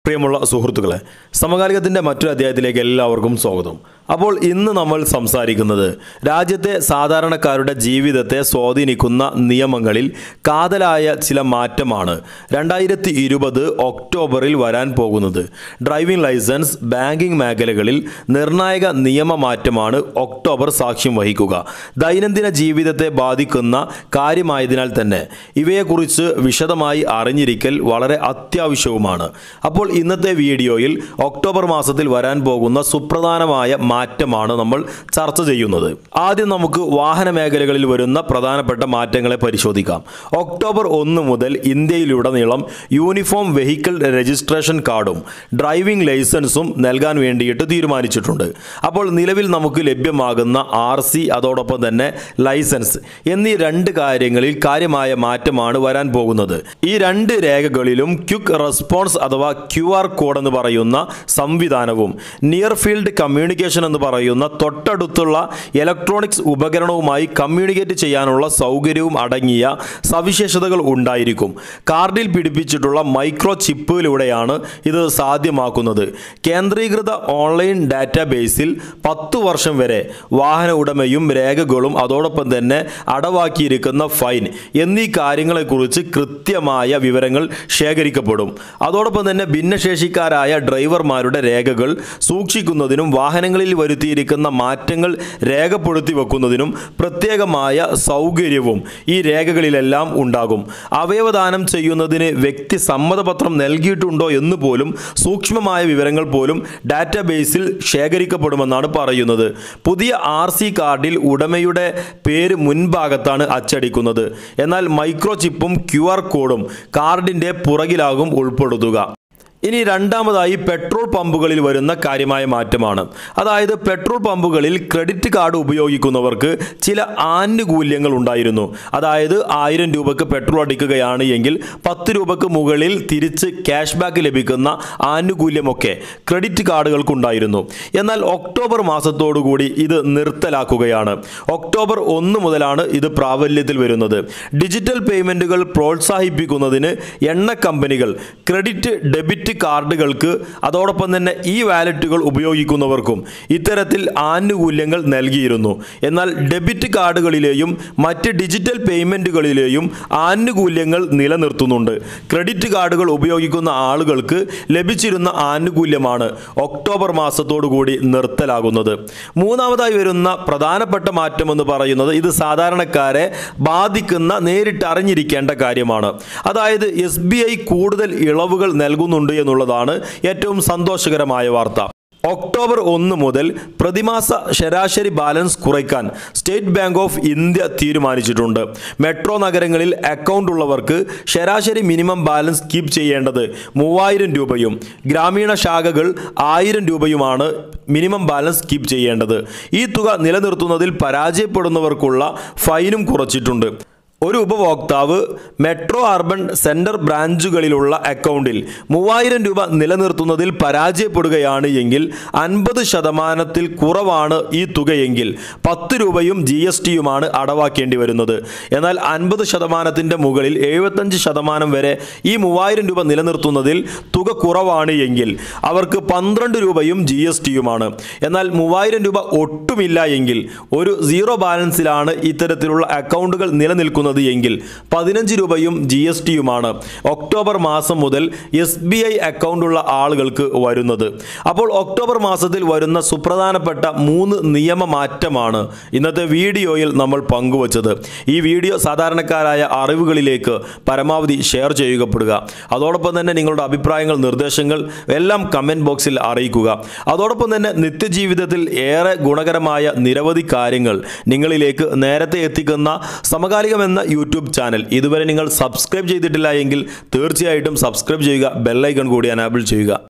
പ്രിയമുള്ള സുഹൃത്തുക്കളെ സമകാലികത്തിൻ്റെ മറ്റൊരു അധ്യായത്തിലേക്ക് എല്ലാവർക്കും സ്വാഗതം അപ്പോൾ ഇന്ന് നമ്മൾ സംസാരിക്കുന്നത് രാജ്യത്തെ സാധാരണക്കാരുടെ ജീവിതത്തെ സ്വാധീനിക്കുന്ന നിയമങ്ങളിൽ കാതലായ ചില മാറ്റമാണ് രണ്ടായിരത്തി ഇരുപത് ഒക്ടോബറിൽ വരാൻ പോകുന്നത് ഡ്രൈവിംഗ് ലൈസൻസ് ബാങ്കിംഗ് മേഖലകളിൽ നിർണായക നിയമമാറ്റമാണ് ഒക്ടോബർ സാക്ഷ്യം വഹിക്കുക ദൈനംദിന ജീവിതത്തെ ബാധിക്കുന്ന കാര്യമായതിനാൽ തന്നെ ഇവയെക്കുറിച്ച് വിശദമായി അറിഞ്ഞിരിക്കൽ വളരെ അത്യാവശ്യവുമാണ് അപ്പോൾ ഇന്നത്തെ വീഡിയോയിൽ ഒക്ടോബർ മാസത്തിൽ വരാൻ പോകുന്ന സുപ്രധാനമായ മാറ്റമാണ് നമ്മൾ ചർച്ച ചെയ്യുന്നത് ആദ്യം നമുക്ക് വാഹന മേഖലകളിൽ വരുന്ന പ്രധാനപ്പെട്ട മാറ്റങ്ങളെ പരിശോധിക്കാം ഒക്ടോബർ ഒന്ന് മുതൽ ഇന്ത്യയിലുടനീളം യൂണിഫോം വെഹിക്കിൾ രജിസ്ട്രേഷൻ കാർഡും ഡ്രൈവിംഗ് ലൈസൻസും നൽകാൻ വേണ്ടിയിട്ട് തീരുമാനിച്ചിട്ടുണ്ട് അപ്പോൾ നിലവിൽ നമുക്ക് ലഭ്യമാകുന്ന ആർ സി അതോടൊപ്പം തന്നെ ലൈസൻസ് എന്നീ രണ്ട് കാര്യങ്ങളിൽ കാര്യമായ മാറ്റമാണ് വരാൻ പോകുന്നത് ഈ രണ്ട് രേഖകളിലും ക്വിക്ക് റെസ്പോൺസ് അഥവാ ക്യു ആർ കോഡ് എന്ന് പറയുന്ന സംവിധാനവും നിയർ ഫീൽഡ് കമ്മ്യൂണിക്കേഷൻ എന്ന് പറയുന്ന തൊട്ടടുത്തുള്ള ഇലക്ട്രോണിക്സ് ഉപകരണവുമായി കമ്മ്യൂണിക്കേറ്റ് ചെയ്യാനുള്ള സൗകര്യവും അടങ്ങിയ സവിശേഷതകൾ ഉണ്ടായിരിക്കും കാർഡിൽ പിടിപ്പിച്ചിട്ടുള്ള മൈക്രോ ചിപ്പിലൂടെയാണ് ഇത് സാധ്യമാക്കുന്നത് കേന്ദ്രീകൃത ഓൺലൈൻ ഡാറ്റാബേസിൽ പത്ത് വർഷം വരെ വാഹന ഉടമയും രേഖകളും അതോടൊപ്പം തന്നെ അടവാക്കിയിരിക്കുന്ന ഫൈൻ എന്നീ കാര്യങ്ങളെക്കുറിച്ച് കൃത്യമായ വിവരങ്ങൾ ശേഖരിക്കപ്പെടും അതോടൊപ്പം തന്നെ ഭിന്നശേഷിക്കാരായ ഡ്രൈവർമാരുടെ രേഖകൾ സൂക്ഷിക്കുന്നതിനും വാഹനങ്ങളിൽ വരുത്തിയിരിക്കുന്ന മാറ്റങ്ങൾ രേഖപ്പെടുത്തി വെക്കുന്നതിനും പ്രത്യേകമായ സൗകര്യവും ഈ രേഖകളിലെല്ലാം ഉണ്ടാകും അവയവദാനം ചെയ്യുന്നതിന് വ്യക്തി സമ്മതപത്രം നൽകിയിട്ടുണ്ടോ എന്ന് പോലും സൂക്ഷ്മമായ വിവരങ്ങൾ പോലും ഡാറ്റാബേസിൽ ശേഖരിക്കപ്പെടുമെന്നാണ് പറയുന്നത് പുതിയ ആർ സി കാർഡിൽ ഉടമയുടെ പേര് മുൻഭാഗത്താണ് അച്ചടിക്കുന്നത് എന്നാൽ മൈക്രോ ചിപ്പും ക്യു ആർ കോഡും കാർഡിൻ്റെ പുറകിലാകും ഉൾപ്പെടുത്തുക ഇനി രണ്ടാമതായി പെട്രോൾ പമ്പുകളിൽ വരുന്ന കാര്യമായ മാറ്റമാണ് അതായത് പെട്രോൾ പമ്പുകളിൽ ക്രെഡിറ്റ് കാർഡ് ഉപയോഗിക്കുന്നവർക്ക് ചില ആനുകൂല്യങ്ങൾ ഉണ്ടായിരുന്നു അതായത് ആയിരം രൂപക്ക് പെട്രോൾ അടിക്കുകയാണ് എങ്കിൽ പത്ത് രൂപക്ക് മുകളിൽ തിരിച്ച് ക്യാഷ് ബാക്ക് ലഭിക്കുന്ന ആനുകൂല്യമൊക്കെ ക്രെഡിറ്റ് കാർഡുകൾക്കുണ്ടായിരുന്നു എന്നാൽ ഒക്ടോബർ മാസത്തോടുകൂടി ഇത് നിർത്തലാക്കുകയാണ് ഒക്ടോബർ ഒന്ന് മുതലാണ് ഇത് പ്രാബല്യത്തിൽ വരുന്നത് ഡിജിറ്റൽ പേയ്മെൻറ്റുകൾ പ്രോത്സാഹിപ്പിക്കുന്നതിന് എണ്ണ കമ്പനികൾ ക്രെഡിറ്റ് ഡെബിറ്റ് കാർഡുകൾക്ക് അതോടൊപ്പം തന്നെ ഈ വാലറ്റുകൾ ഉപയോഗിക്കുന്നവർക്കും ഇത്തരത്തിൽ ആനുകൂല്യങ്ങൾ നൽകിയിരുന്നു എന്നാൽ ഡെബിറ്റ് കാർഡുകളിലെയും മറ്റ് ഡിജിറ്റൽ പേയ്മെൻറ്റുകളിലെയും ആനുകൂല്യങ്ങൾ നിലനിർത്തുന്നുണ്ട് ക്രെഡിറ്റ് കാർഡുകൾ ഉപയോഗിക്കുന്ന ആളുകൾക്ക് ലഭിച്ചിരുന്ന ആനുകൂല്യമാണ് ഒക്ടോബർ മാസത്തോടുകൂടി നിർത്തലാകുന്നത് മൂന്നാമതായി വരുന്ന പ്രധാനപ്പെട്ട മാറ്റം എന്ന് പറയുന്നത് ഇത് സാധാരണക്കാരെ ബാധിക്കുന്ന നേരിട്ട് അറിഞ്ഞിരിക്കേണ്ട കാര്യമാണ് അതായത് എസ് കൂടുതൽ ഇളവുകൾ നൽകുന്നുണ്ട് എന്നുള്ളതാണ് ഏറ്റവും സന്തോഷകരമായ വാർത്ത ഒക്ടോബർ ഒന്ന് മുതൽ പ്രതിമാസ ശരാശരി ബാലൻസ് കുറയ്ക്കാൻ സ്റ്റേറ്റ് ബാങ്ക് ഓഫ് ഇന്ത്യ തീരുമാനിച്ചിട്ടുണ്ട് മെട്രോ നഗരങ്ങളിൽ അക്കൗണ്ട് ഉള്ളവർക്ക് ശരാശരി മിനിമം ബാലൻസ് കീപ്പ് ചെയ്യേണ്ടത് മൂവായിരം രൂപയും ഗ്രാമീണ ശാഖകൾ ആയിരം രൂപയുമാണ് മിനിമം ബാലൻസ് കീപ്പ് ചെയ്യേണ്ടത് ഈ തുക നിലനിർത്തുന്നതിൽ പരാജയപ്പെടുന്നവർക്കുള്ള ഫൈനും കുറച്ചിട്ടുണ്ട് ഒരു ഉപഭോക്താവ് മെട്രോ അർബൻ സെൻറ്റർ ബ്രാഞ്ചുകളിലുള്ള അക്കൗണ്ടിൽ മൂവായിരം രൂപ നിലനിർത്തുന്നതിൽ പരാജയപ്പെടുകയാണ് എങ്കിൽ അൻപത് ശതമാനത്തിൽ കുറവാണ് ഈ തുകയെങ്കിൽ പത്ത് രൂപയും ജി എസ് ടിയുമാണ് അടവാക്കേണ്ടി വരുന്നത് എന്നാൽ അൻപത് ശതമാനത്തിൻ്റെ മുകളിൽ എഴുപത്തഞ്ച് ശതമാനം വരെ ഈ മൂവായിരം രൂപ നിലനിർത്തുന്നതിൽ തുക കുറവാണ് എങ്കിൽ അവർക്ക് പന്ത്രണ്ട് രൂപയും ജി എസ് ടിയുമാണ് എന്നാൽ മൂവായിരം രൂപ ഒട്ടുമില്ല എങ്കിൽ ഒരു സീറോ ബാലൻസിലാണ് ഇത്തരത്തിലുള്ള അക്കൗണ്ടുകൾ നിലനിൽക്കുന്നത് നൽകുന്നത് എങ്കിൽ പതിനഞ്ച് രൂപയും ജി എസ് ടിയുമാണ് ഒക്ടോബർ മാസം മുതൽ എസ് ബി ഐ അക്കൗണ്ടുള്ള ആളുകൾക്ക് വരുന്നത് അപ്പോൾ ഒക്ടോബർ മാസത്തിൽ വരുന്ന സുപ്രധാനപ്പെട്ട മൂന്ന് നിയമമാറ്റമാണ് ഇന്നത്തെ വീഡിയോയിൽ നമ്മൾ പങ്കുവച്ചത് ഈ വീഡിയോ സാധാരണക്കാരായ അറിവുകളിലേക്ക് പരമാവധി ഷെയർ ചെയ്യുകപ്പെടുക അതോടൊപ്പം തന്നെ നിങ്ങളുടെ അഭിപ്രായങ്ങൾ നിർദ്ദേശങ്ങൾ എല്ലാം കമൻറ്റ് ബോക്സിൽ അറിയിക്കുക അതോടൊപ്പം തന്നെ നിത്യജീവിതത്തിൽ ഏറെ ഗുണകരമായ നിരവധി കാര്യങ്ങൾ നിങ്ങളിലേക്ക് നേരത്തെ എത്തിക്കുന്ന സമകാലികമെന്ന യൂട്യൂബ് ചാനൽ ഇതുവരെ നിങ്ങൾ സബ്സ്ക്രൈബ് ചെയ്തിട്ടില്ല എങ്കിൽ തീർച്ചയായിട്ടും സബ്സ്ക്രൈബ് ചെയ്യുക ബെല്ലൈക്കൺ കൂടി അനാബിൾ ചെയ്യുക